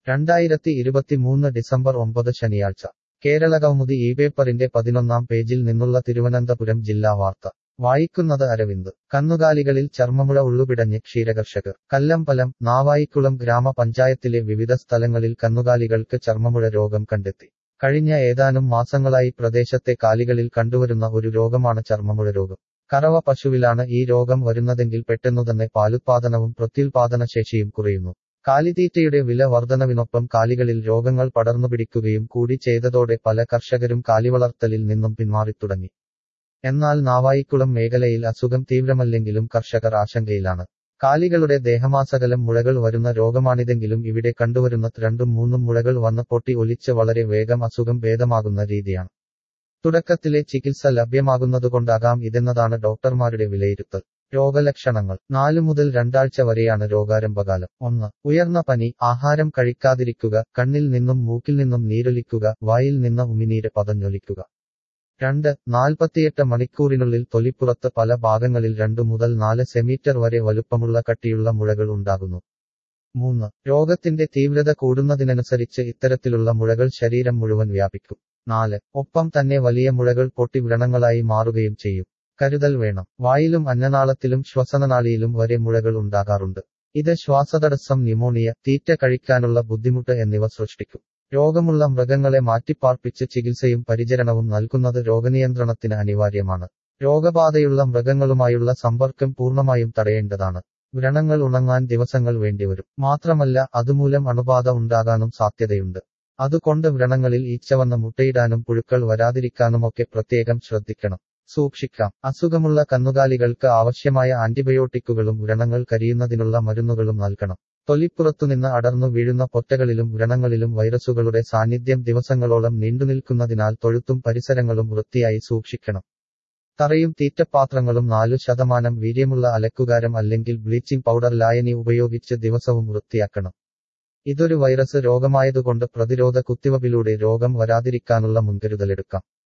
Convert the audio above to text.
രണ്ടായിരത്തി ഇരുപത്തിമൂന്ന് ഡിസംബർ ഒമ്പത് ശനിയാഴ്ച കേരളകൗമുദി ഈ പേപ്പറിന്റെ പതിനൊന്നാം പേജിൽ നിന്നുള്ള തിരുവനന്തപുരം ജില്ലാ വാർത്ത വായിക്കുന്നത് അരവിന്ദ് കന്നുകാലികളിൽ ചർമ്മമുഴ ഉള്ളുപിടഞ്ഞ് ക്ഷീരകർഷകർ കല്ലമ്പലം നാവായിക്കുളം ഗ്രാമപഞ്ചായത്തിലെ വിവിധ സ്ഥലങ്ങളിൽ കന്നുകാലികൾക്ക് ചർമ്മമുഴ രോഗം കണ്ടെത്തി കഴിഞ്ഞ ഏതാനും മാസങ്ങളായി പ്രദേശത്തെ കാലികളിൽ കണ്ടുവരുന്ന ഒരു രോഗമാണ് ചർമ്മമുഴ രോഗം കറവ പശുവിലാണ് ഈ രോഗം വരുന്നതെങ്കിൽ പെട്ടെന്നുതന്നെ പാലുത്പാദനവും പ്രത്യുൽപാദനശേഷിയും കുറയുന്നു കാലിത്തീറ്റയുടെ വില വർധനവിനൊപ്പം കാലികളിൽ രോഗങ്ങൾ പടർന്നുപിടിക്കുകയും കൂടി ചെയ്തതോടെ പല കർഷകരും കാലിവളർത്തലിൽ നിന്നും പിന്മാറിത്തുടങ്ങി എന്നാൽ നാവായിക്കുളം മേഖലയിൽ അസുഖം തീവ്രമല്ലെങ്കിലും കർഷകർ ആശങ്കയിലാണ് കാലികളുടെ ദേഹമാസകലം മുഴകൾ വരുന്ന രോഗമാണിതെങ്കിലും ഇവിടെ കണ്ടുവരുന്ന രണ്ടും മൂന്നും മുഴകൾ വന്ന് പൊട്ടി ഒലിച്ച് വളരെ വേഗം അസുഖം ഭേദമാകുന്ന രീതിയാണ് തുടക്കത്തിലെ ചികിത്സ ലഭ്യമാകുന്നതുകൊണ്ടാകാം ഇതെന്നതാണ് ഡോക്ടർമാരുടെ വിലയിരുത്തൽ രോഗലക്ഷണങ്ങൾ നാലു മുതൽ രണ്ടാഴ്ച വരെയാണ് രോഗാരംഭകാലം ഒന്ന് ഉയർന്ന പനി ആഹാരം കഴിക്കാതിരിക്കുക കണ്ണിൽ നിന്നും മൂക്കിൽ നിന്നും നീരൊലിക്കുക വായിൽ നിന്ന് ഉമിനീര് പതഞ്ഞൊലിക്കുക രണ്ട് നാൽപ്പത്തിയെട്ട് മണിക്കൂറിനുള്ളിൽ തൊലിപ്പുറത്ത് പല ഭാഗങ്ങളിൽ രണ്ടു മുതൽ നാല് സെമീറ്റർ വരെ വലുപ്പമുള്ള കട്ടിയുള്ള മുഴകൾ ഉണ്ടാകുന്നു മൂന്ന് രോഗത്തിന്റെ തീവ്രത കൂടുന്നതിനനുസരിച്ച് ഇത്തരത്തിലുള്ള മുഴകൾ ശരീരം മുഴുവൻ വ്യാപിക്കും നാല് ഒപ്പം തന്നെ വലിയ മുഴകൾ പൊട്ടി വ്രണങ്ങളായി മാറുകയും ചെയ്യും കരുതൽ വേണം വായിലും അന്നനാളത്തിലും ശ്വസനനാളിയിലും വരെ മുഴകൾ ഉണ്ടാകാറുണ്ട് ഇത് ശ്വാസതടസ്സം ന്യൂമോണിയ തീറ്റ കഴിക്കാനുള്ള ബുദ്ധിമുട്ട് എന്നിവ സൃഷ്ടിക്കും രോഗമുള്ള മൃഗങ്ങളെ മാറ്റിപ്പാർപ്പിച്ച് ചികിത്സയും പരിചരണവും നൽകുന്നത് രോഗനിയന്ത്രണത്തിന് അനിവാര്യമാണ് രോഗബാധയുള്ള മൃഗങ്ങളുമായുള്ള സമ്പർക്കം പൂർണ്ണമായും തടയേണ്ടതാണ് വ്രണങ്ങൾ ഉണങ്ങാൻ ദിവസങ്ങൾ വേണ്ടിവരും മാത്രമല്ല അതുമൂലം അണുബാധ ഉണ്ടാകാനും സാധ്യതയുണ്ട് അതുകൊണ്ട് വ്രണങ്ങളിൽ ഈച്ചവന്ന് മുട്ടയിടാനും പുഴുക്കൾ വരാതിരിക്കാനുമൊക്കെ പ്രത്യേകം ശ്രദ്ധിക്കണം സൂക്ഷിക്കാം അസുഖമുള്ള കന്നുകാലികൾക്ക് ആവശ്യമായ ആന്റിബയോട്ടിക്കുകളും വ്രണങ്ങൾ കരിയുന്നതിനുള്ള മരുന്നുകളും നൽകണം തൊലിപ്പുറത്തുനിന്ന് അടർന്നു വീഴുന്ന പൊറ്റകളിലും വ്രണങ്ങളിലും വൈറസുകളുടെ സാന്നിധ്യം ദിവസങ്ങളോളം നീണ്ടുനിൽക്കുന്നതിനാൽ തൊഴുത്തും പരിസരങ്ങളും വൃത്തിയായി സൂക്ഷിക്കണം തറയും തീറ്റപ്പാത്രങ്ങളും നാലു ശതമാനം വീര്യമുള്ള അലക്കുകാരം അല്ലെങ്കിൽ ബ്ലീച്ചിംഗ് പൗഡർ ലായനി ഉപയോഗിച്ച് ദിവസവും വൃത്തിയാക്കണം ഇതൊരു വൈറസ് രോഗമായതുകൊണ്ട് പ്രതിരോധ കുത്തിവപ്പിലൂടെ രോഗം വരാതിരിക്കാനുള്ള മുൻകരുതലെടുക്കാം